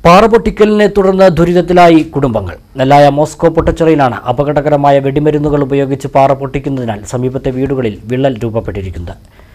പാറ പൊട്ടിക്കലിനെ തുടർന്ന് ദുരിതത്തിലായി കുടുംബങ്ങൾ നെല്ലായ മോസ്കോ പൊട്ടച്ചിറയിലാണ് അപകടകരമായ വെടിമരുന്നുകൾ ഉപയോഗിച്ച് പാറ പൊട്ടിക്കുന്നതിനാൽ സമീപത്തെ വീടുകളിൽ വിള്ളൽ രൂപപ്പെട്ടിരിക്കുന്നത്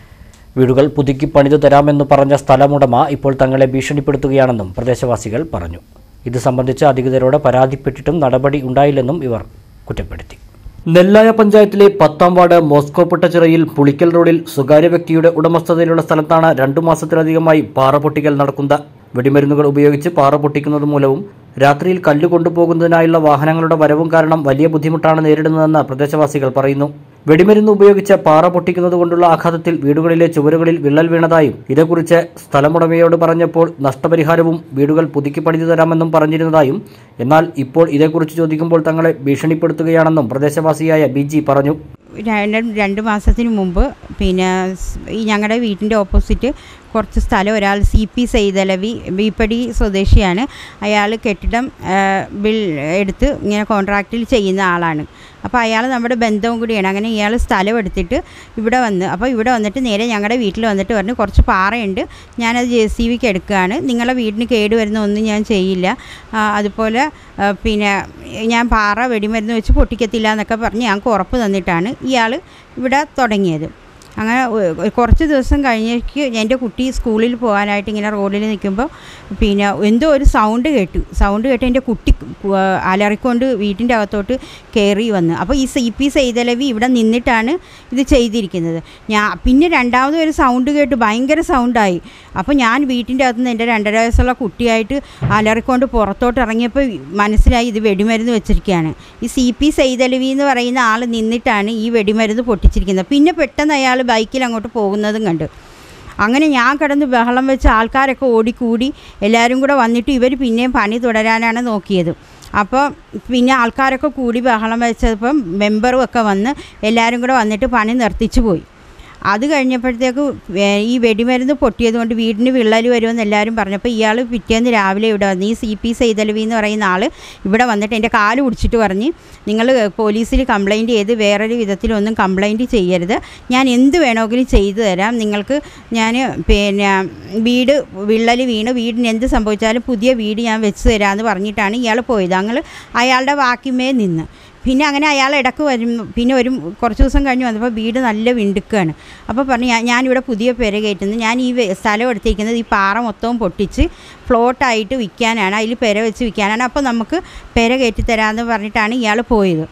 വീടുകൾ പുതുക്കി പണിതു തരാമെന്ന് പറഞ്ഞ സ്ഥലമുടമ ഇപ്പോൾ തങ്ങളെ ഭീഷണിപ്പെടുത്തുകയാണെന്നും പ്രദേശവാസികൾ പറഞ്ഞു ഇത് സംബന്ധിച്ച് അധികൃതരോട് പരാതിപ്പെട്ടിട്ടും നടപടി ഉണ്ടായില്ലെന്നും ഇവർ കുറ്റപ്പെടുത്തി നെല്ലായ പഞ്ചായത്തിലെ പത്താം വാർഡ് മോസ്കോ പൊട്ടച്ചിറയിൽ പുളിക്കൽ റോഡിൽ സ്വകാര്യ വ്യക്തിയുടെ ഉടമസ്ഥതയിലുള്ള സ്ഥലത്താണ് രണ്ടു മാസത്തിലധികമായി പാറ പൊട്ടിക്കൽ നടക്കുന്നത് വെടിമരുന്നുകൾ ഉപയോഗിച്ച് പാറ പൊട്ടിക്കുന്നത് മൂലവും രാത്രിയിൽ കല്ല് കൊണ്ടുപോകുന്നതിനായുള്ള വാഹനങ്ങളുടെ വരവും കാരണം വലിയ ബുദ്ധിമുട്ടാണ് നേരിടുന്നതെന്ന് പ്രദേശവാസികൾ പറയുന്നു വെടിമരുന്ന് ഉപയോഗിച്ച് പാറ പൊട്ടിക്കുന്നത് കൊണ്ടുള്ള ആഘാതത്തിൽ വീടുകളിലെ ചുവരുകളിൽ വിള്ളൽ വീണതായും ഇതേക്കുറിച്ച് സ്ഥലമുടമയോട് പറഞ്ഞപ്പോൾ നഷ്ടപരിഹാരവും വീടുകൾ പുതുക്കി പണിതു തരാമെന്നും പറഞ്ഞിരുന്നതായും എന്നാൽ ഇപ്പോൾ ഇതേക്കുറിച്ച് ചോദിക്കുമ്പോൾ തങ്ങളെ ഭീഷണിപ്പെടുത്തുകയാണെന്നും പ്രദേശവാസിയായ ബി ജി പറഞ്ഞു രണ്ട് രണ്ട് മാസത്തിന് മുമ്പ് പിന്നെ സ് ഈ ഞങ്ങളുടെ വീട്ടിൻ്റെ ഓപ്പോസിറ്റ് കുറച്ച് സ്ഥലം ഒരാൾ സി പി സെയ്തലവി ബീപ്പടി സ്വദേശിയാണ് അയാൾ കെട്ടിടം ആ, ബിൽ എടുത്ത് ഇങ്ങനെ കോൺട്രാക്റ്റിൽ ചെയ്യുന്ന ആളാണ് അപ്പോൾ അയാൾ നമ്മുടെ ബന്ധവും കൂടിയാണ് അങ്ങനെ ഇയാൾ സ്ഥലം എടുത്തിട്ട് ഇവിടെ വന്ന് അപ്പോൾ ഇവിടെ വന്നിട്ട് നേരെ ഞങ്ങളുടെ വീട്ടിൽ വന്നിട്ട് പറഞ്ഞു കുറച്ച് പാറയുണ്ട് ഞാനത് ജെ സി വിക്ക് എടുക്കുകയാണ് നിങ്ങളുടെ വീടിന് കേട് വരുന്ന ഒന്നും ഞാൻ ചെയ്യില്ല ആ, അതുപോലെ ആ, പിന്നെ ഞാൻ പാറ വെടിമരുന്ന് വെച്ച് പൊട്ടിക്കത്തില്ല എന്നൊക്കെ പറഞ്ഞ് ഞങ്ങൾക്ക് ഉറപ്പ് തന്നിട്ടാണ് ഇയാൾ ഇവിടെ തുടങ്ങിയത് അങ്ങനെ ഒ- കുറച്ച് ദിവസം കഴിഞ്ഞേക്ക് എൻ്റെ കുട്ടി സ്കൂളിൽ പോകാനായിട്ട് ഇങ്ങനെ റോഡിൽ നിൽക്കുമ്പോൾ പിന്നെ എന്തോ ഒരു സൗണ്ട് കേട്ടു സൗണ്ട് കേട്ട് എൻ്റെ കുട്ടി കു- അലറിക്കൊണ്ട് വീട്ടിൻ്റെ അകത്തോട്ട് കയറി വന്നു അപ്പോൾ ഈ സി പി സെയ്തലവി ഇവിടെ നിന്നിട്ടാണ് ഇത് ചെയ്തിരിക്കുന്നത് ഞാൻ പിന്നെ രണ്ടാമത് ഒരു സൗണ്ട് കേട്ട് ഭയങ്കര സൗണ്ടായി അപ്പോൾ ഞാൻ വീട്ടിൻ്റെ അകത്ത് നിന്ന് എൻ്റെ രണ്ടര വയസ്സുള്ള കുട്ടിയായിട്ട് അലറിക്കൊണ്ട് പുറത്തോട്ട് ഇറങ്ങിയപ്പോൾ മനസ്സിലായി ഇത് വെടിമരുന്ന് വെച്ചിരിക്കുകയാണ് ഈ സി പി സെയ്തലവി എന്ന് പറയുന്ന ആൾ നിന്നിട്ടാണ് ഈ വെടിമരുന്ന് പൊട്ടിച്ചിരിക്കുന്നത് പിന്നെ പെട്ടെന്ന് അയാൾ ബൈക്കിൽ അങ്ങോട്ട് പോകുന്നതും കണ്ടു അങ്ങനെ ഞാൻ കിടന്ന് ബഹളം വെച്ച് ആൾക്കാരൊക്കെ ഓടിക്കൂടി എല്ലാവരും കൂടെ വന്നിട്ട് ഇവർ പിന്നെയും പണി തുടരാനാണ് നോക്കിയത് അപ്പോൾ പിന്നെ ആൾക്കാരൊക്കെ കൂടി ബഹളം വെച്ചപ്പം മെമ്പറും ഒക്കെ വന്ന് എല്ലാവരും കൂടെ വന്നിട്ട് പണി നിർത്തിച്ചു പോയി അത് കഴിഞ്ഞപ്പോഴത്തേക്ക് വേ- ഈ വെടിമരുന്ന് പൊട്ടിയത് കൊണ്ട് വീടിന് വിള്ളൽ വരുമെന്ന് എല്ലാവരും പറഞ്ഞപ്പോൾ ഇയാൾ പിറ്റേന്ന് രാവിലെ ഇവിടെ വന്ന് ഈ സി പി സെയ്തലവി എന്ന് പറയുന്ന ആൾ ഇവിടെ വന്നിട്ട് എൻ്റെ കാല് പിടിച്ചിട്ട് പറഞ്ഞ് നിങ്ങൾ പോലീസിൽ കംപ്ലൈൻറ്റ് ചെയ്ത് വേറൊരു വിധത്തിലൊന്നും കംപ്ലൈൻറ്റ് ചെയ്യരുത് ഞാൻ എന്ത് വേണമെങ്കിലും ചെയ്തു തരാം നിങ്ങൾക്ക് ഞാൻ പിന്നെ വീട് വിള്ളൽ വീണ് വീടിന് എന്ത് സംഭവിച്ചാലും പുതിയ വീട് ഞാൻ വെച്ച് തരാമെന്ന് പറഞ്ഞിട്ടാണ് ഇയാൾ പോയത് ഞങ്ങൾ അയാളുടെ വാക്കിമേ നിന്ന് പിന്നെ അങ്ങനെ അയാൾ ഇടക്ക് വരും പിന്നെ ഒരു കുറച്ച് ദിവസം കഴിഞ്ഞ് വന്നപ്പോൾ വീട് നല്ല വിണ്ടുക്കാണ് അപ്പോൾ പറഞ്ഞു ഞാൻ ഞാനിവിടെ പുതിയ പെര കയറ്റുന്നു ഞാൻ ഈ വെ- സ്ഥലം എടുത്തിരിക്കുന്നത് ഈ പാറ മൊത്തവും പൊട്ടിച്ച് ഫ്ലോട്ടായിട്ട് വിൽക്കാനാണ് അതിൽ പെര വെച്ച് വിൽക്കാനാണ് അപ്പോൾ നമുക്ക് പെര കയറ്റി തരാമെന്ന് പറഞ്ഞിട്ടാണ് ഇയാൾ പോയത്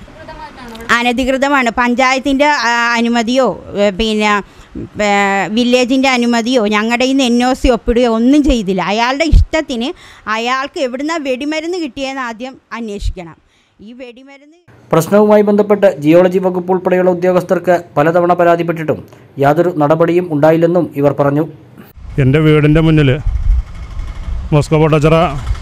അനധികൃതമാണ് പഞ്ചായത്തിൻ്റെ ആ, അനുമതിയോ ഏ, പിന്നെ വില്ലേജിൻ്റെ അനുമതിയോ ഞങ്ങളുടെ ഇന്ന് എൻ ഒ സി ഒപ്പിടുകയോ ഒന്നും ചെയ്തില്ല അയാളുടെ ഇഷ്ടത്തിന് അയാൾക്ക് എവിടുന്ന വെടിമരുന്ന് കിട്ടിയെന്ന് ആദ്യം അന്വേഷിക്കണം ഈ വെടിമരുന്ന് പ്രശ്നവുമായി ബന്ധപ്പെട്ട് ജിയോളജി വകുപ്പ് ഉൾപ്പെടെയുള്ള ഉദ്യോഗസ്ഥർക്ക് പലതവണ പരാതിപ്പെട്ടിട്ടും യാതൊരു നടപടിയും ഉണ്ടായില്ലെന്നും ഇവർ പറഞ്ഞു എൻ്റെ വീടിൻ്റെ മുന്നിൽ മോസ്കോ പൊട്ടച്ചിറ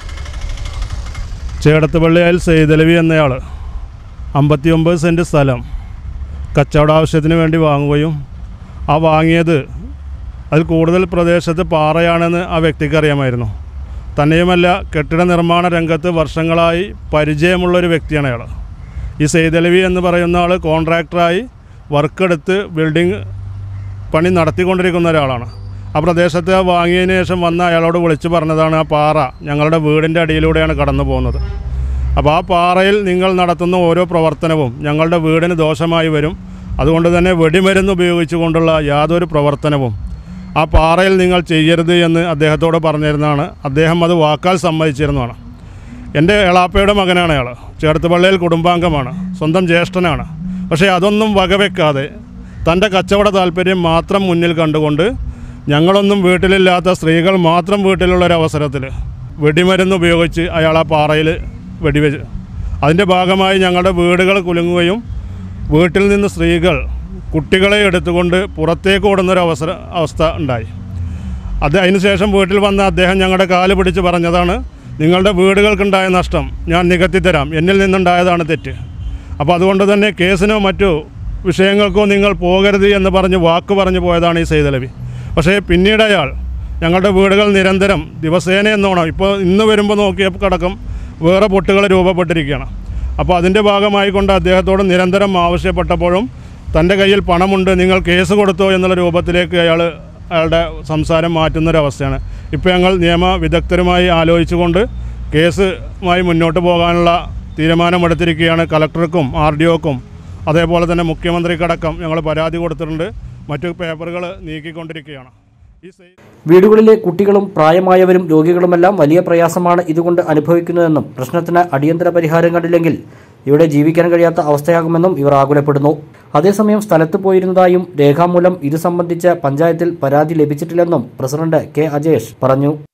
ചേടത്തുപള്ളിയാൽ സെയ്തലവി എന്നയാൾ അമ്പത്തിയൊമ്പത് സെൻറ്റ് സ്ഥലം കച്ചവട ആവശ്യത്തിന് വേണ്ടി വാങ്ങുകയും ആ വാങ്ങിയത് അതിൽ കൂടുതൽ പ്രദേശത്ത് പാറയാണെന്ന് ആ വ്യക്തിക്ക് അറിയാമായിരുന്നു തന്നെയുമല്ല കെട്ടിട നിർമ്മാണ രംഗത്ത് വർഷങ്ങളായി പരിചയമുള്ളൊരു വ്യക്തിയാണ് അയാൾ ഈ സെയ്തലവി എന്ന് പറയുന്ന ആൾ കോൺട്രാക്ടറായി വർക്കെടുത്ത് ബിൽഡിംഗ് പണി നടത്തിക്കൊണ്ടിരിക്കുന്ന ഒരാളാണ് ആ പ്രദേശത്ത് വാങ്ങിയതിന് ശേഷം വന്ന അയാളോട് വിളിച്ചു പറഞ്ഞതാണ് ആ പാറ ഞങ്ങളുടെ വീടിൻ്റെ അടിയിലൂടെയാണ് കടന്നു പോകുന്നത് അപ്പോൾ ആ പാറയിൽ നിങ്ങൾ നടത്തുന്ന ഓരോ പ്രവർത്തനവും ഞങ്ങളുടെ വീടിന് ദോഷമായി വരും അതുകൊണ്ട് തന്നെ വെടിമരുന്ന് ഉപയോഗിച്ചുകൊണ്ടുള്ള യാതൊരു പ്രവർത്തനവും ആ പാറയിൽ നിങ്ങൾ ചെയ്യരുത് എന്ന് അദ്ദേഹത്തോട് പറഞ്ഞിരുന്നതാണ് അദ്ദേഹം അത് വാക്കാൽ സമ്മതിച്ചിരുന്നതാണ് എൻ്റെ എളാപ്പയുടെ മകനാണ് അയാൾ ചേർത്തുപള്ളിയിൽ കുടുംബാംഗമാണ് സ്വന്തം ജ്യേഷ്ഠനാണ് പക്ഷേ അതൊന്നും വകവെക്കാതെ തൻ്റെ കച്ചവട താല്പര്യം മാത്രം മുന്നിൽ കണ്ടുകൊണ്ട് ഞങ്ങളൊന്നും വീട്ടിലില്ലാത്ത സ്ത്രീകൾ മാത്രം വീട്ടിലുള്ളൊരവസരത്തിൽ വെടിമരുന്ന് ഉപയോഗിച്ച് അയാൾ ആ പാറയിൽ വെടിവെച്ച് അതിൻ്റെ ഭാഗമായി ഞങ്ങളുടെ വീടുകൾ കുലുങ്ങുകയും വീട്ടിൽ നിന്ന് സ്ത്രീകൾ കുട്ടികളെ എടുത്തുകൊണ്ട് പുറത്തേക്ക് ഓടുന്നൊരു അവസര അവസ്ഥ ഉണ്ടായി അത് അതിനുശേഷം വീട്ടിൽ വന്ന അദ്ദേഹം ഞങ്ങളുടെ കാല് പിടിച്ച് പറഞ്ഞതാണ് നിങ്ങളുടെ വീടുകൾക്കുണ്ടായ നഷ്ടം ഞാൻ നികത്തിത്തരാം എന്നിൽ നിന്നുണ്ടായതാണ് തെറ്റ് അപ്പോൾ അതുകൊണ്ട് തന്നെ കേസിനോ മറ്റു വിഷയങ്ങൾക്കോ നിങ്ങൾ പോകരുത് എന്ന് പറഞ്ഞ് വാക്ക് പറഞ്ഞു പോയതാണ് ഈ സെയ്തലവി പക്ഷേ പിന്നീട് അയാൾ ഞങ്ങളുടെ വീടുകൾ നിരന്തരം ദിവസേന എന്നോണം ഇപ്പോൾ ഇന്ന് വരുമ്പോൾ നോക്കിയടക്കം വേറെ പൊട്ടുകൾ രൂപപ്പെട്ടിരിക്കുകയാണ് അപ്പോൾ അതിൻ്റെ ഭാഗമായി കൊണ്ട് അദ്ദേഹത്തോട് നിരന്തരം ആവശ്യപ്പെട്ടപ്പോഴും തൻ്റെ കയ്യിൽ പണമുണ്ട് നിങ്ങൾ കേസ് കൊടുത്തോ എന്നുള്ള രൂപത്തിലേക്ക് അയാൾ അയാളുടെ സംസാരം മാറ്റുന്നൊരവസ്ഥയാണ് ഇപ്പോൾ ഞങ്ങൾ നിയമ വിദഗ്ധരുമായി ആലോചിച്ചുകൊണ്ട് കേസുമായി മുന്നോട്ട് പോകാനുള്ള തീരുമാനമെടുത്തിരിക്കുകയാണ് കലക്ടർക്കും ആർ ഡി ഒക്കും അതേപോലെ തന്നെ മുഖ്യമന്ത്രിക്കടക്കം ഞങ്ങൾ പരാതി കൊടുത്തിട്ടുണ്ട് മറ്റു പേപ്പറുകൾ നീക്കിക്കൊണ്ടിരിക്കുകയാണ് ഈ സെയിൽ വീടുകളിലെ കുട്ടികളും പ്രായമായവരും രോഗികളുമെല്ലാം വലിയ പ്രയാസമാണ് ഇതുകൊണ്ട് അനുഭവിക്കുന്നതെന്നും പ്രശ്നത്തിന് അടിയന്തര പരിഹാരം കണ്ടില്ലെങ്കിൽ ഇവിടെ ജീവിക്കാൻ കഴിയാത്ത അവസ്ഥയാകുമെന്നും ഇവർ ആകുലപ്പെടുന്നു അതേസമയം സ്ഥലത്ത് പോയിരുന്നതായും രേഖാമൂലം ഇത് സംബന്ധിച്ച് പഞ്ചായത്തിൽ പരാതി ലഭിച്ചിട്ടില്ലെന്നും പ്രസിഡന്റ് കെ അജേഷ് പറഞ്ഞു